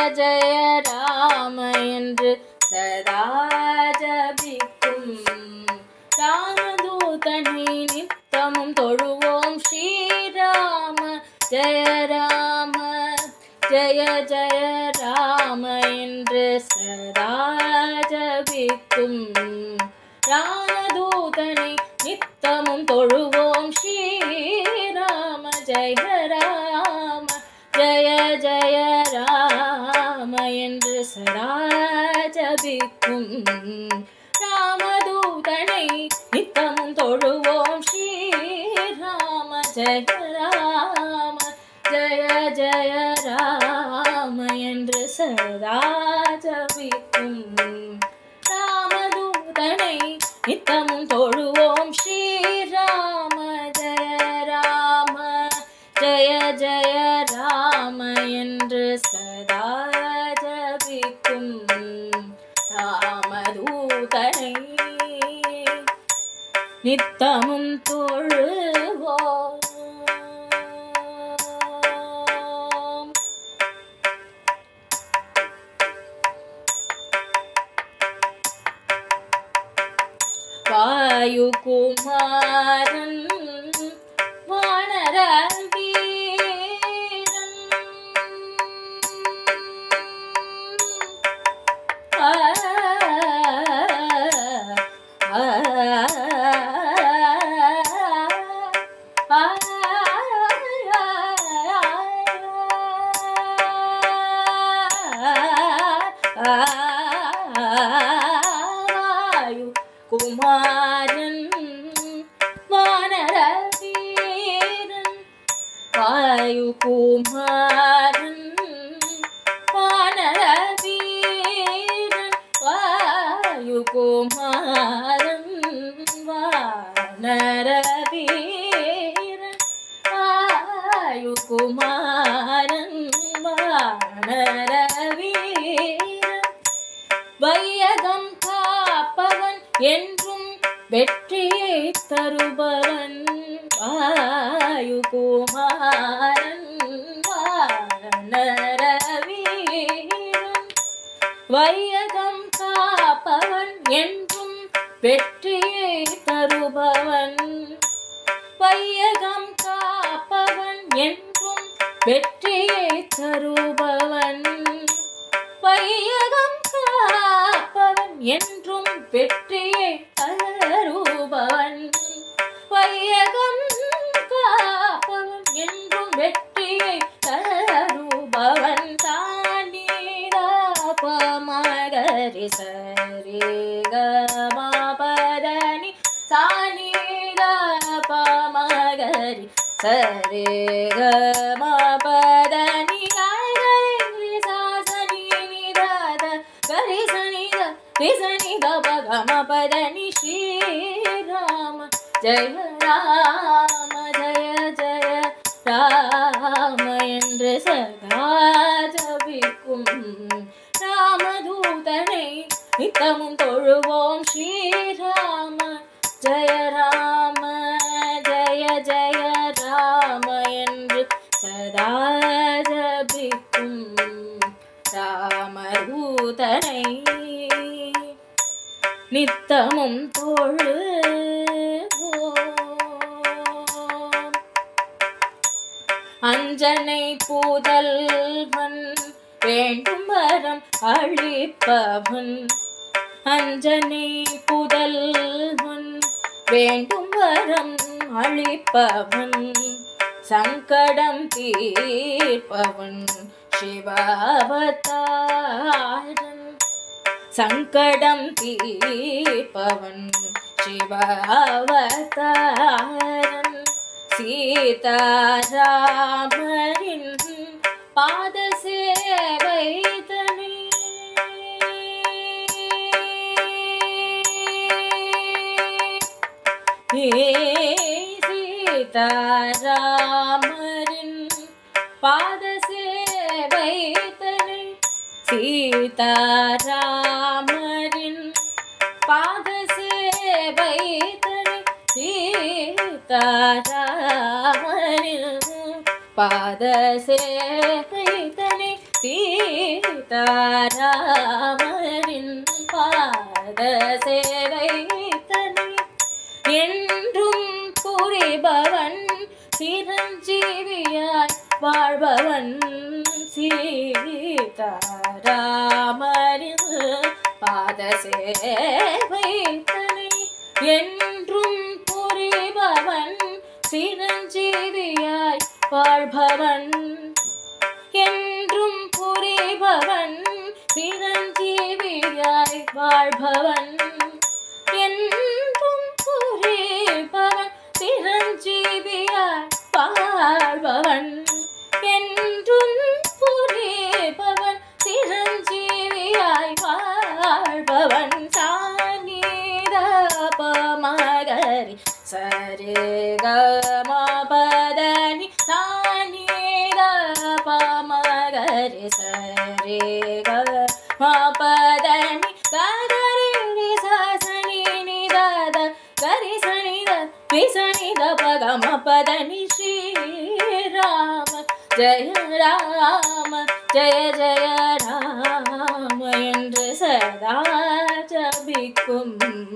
ஜெய ராம என்று சதா ஜபிக்கும் ராமதூதனை நித்தமும் தொழுவோம் ஸ்ரீராம ஜெய ராம ஜெய ஜெய ராம என்று சதா ஜபிக்கும் ராமதூதனை நித்தமும் தொழுவோம் ஸ்ரீராம ஜெய ராம ஜெய ஜெய ராம என்று சதா ஜபிக்கும் ராமதூதனை நித்தமும் தொழுவோம் ஸ்ரீராம ஜெய ராம ஜெய ஜெய ராம என்று சதா ஜபிக்கும் ராமதூதனை நித்தமும் தொழுவோம் ஸ்ரீராம ஜெய ராம ஜெய ஜெய ராம என்று சதா ஜபிக்கும் ராமதூதனை நித்தமும் தொழுவோம் வாயுகுமாரன் வானர வீரன் ஆ, ஆ, ஆ, வாயு குமாரன் வானர வீரன் வாயு குமாரன் வானர வீரன் வாயு குமாரன் வானர வீரன் வாயு குமாரன் வானர வீரன் வையகம் காப்பவன் என்றும் வெற்றியை தருபவன் வாயுகுமாரன் வானரவீரன் வையகம் காப்பவன் என்றும் வெற்றியை தருபவன் வையகம் காப்பவன் என்றும் வெற்றியை தருபவன் வையகம் காப்பவன் என்றும் வெற்றியை தருபவன் வையகம் காப்பவன் என்றும் வெற்றியை தருபவன் தானீரபமகரி சரி கமபதனி சானீரபமகரி சரி கமபதனி காயரி சாசனி நிதாத கரி சனித ரிசனி கபகமபதனி ஸ்ரீராம ஜெய ராம ஜெய ஜெய ராம என்று சதா ஜபிக்கும் ராமதூதனை நித்தமும் தொழுவோம் ஸ்ரீராம ஜெய ராம ஜெய ஜெய ராம என்று சதா ஜபிக்கும் ராமதூதனை நித்தமும் தொழுவோம் அஞ்சனை பூதல்வன் வேண்டும் வரம் அளிப்பவன் அஞ்சனை புதல்வன் வேண்டும் வரம் அளிப்பவன் சங்கடம் தீர்ப்பவன் சிவாவதாரன் சங்கடம் தீர்ப்பவன் சிவாவதாரன் சீதாராமரின் பாத சேவை தனி சீதாராமரின் பாத சேவை தனி சீதாராமரின் பாத சேவை தனி சீதாராமரின் பாத சேவை தனி சீதாராமரின் பாத சேவை தனி என்றும் புரிபவன் சிரஞ்சீவியாய் வாழ்பவன் சீதாராமரின் பாத சேவை தனி என்றும் புரிபவன் சிரஞ்சீவியாய் வாழ்பவன் என்றும் புரிபவன் சிரஞ்சீவியாய் வாழ்பவன் என்றும் புரிபவன் சிரஞ்சீவியாய் வாழ்பவன் என்றும் புரிபவன் சிரஞ்சீவியாய் வாழ்பவன் சானித பமகரி சரி கமபதனி சானித பமகரி சரி கமபதனி கதரி சசனி நிதத கரி சனித விசனித பகம பதனி ஸ்ரீராம ஜெய ராம ஜெய ஜெய ராம என்று சதா ஜபிக்கும்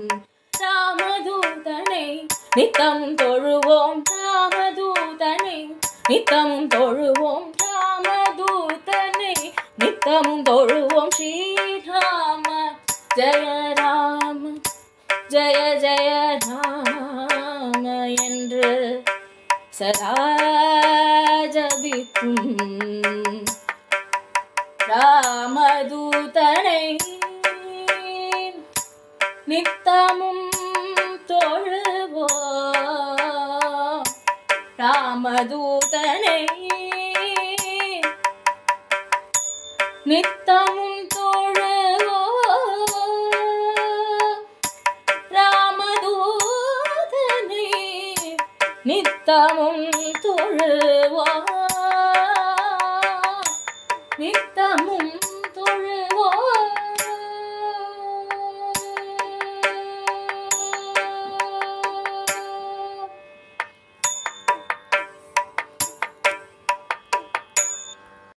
ராமதூதனை நித்தமும் தொழுவோம் ராமதூதனை நித்தமும் தொழுவோம் ராமதூதனை நித்தமும் தொழுவோம் ஸ்ரீராம ஜெய ராம ஜெய ஜெய ராம என்று சதா ஜபிக்கும் ராமதூதனை நித்தமும் தொழுவோம் ராமதூதனை நித்தமும் தொழுவோம் ராமதூதனை நித்தமும் தொழுவோம்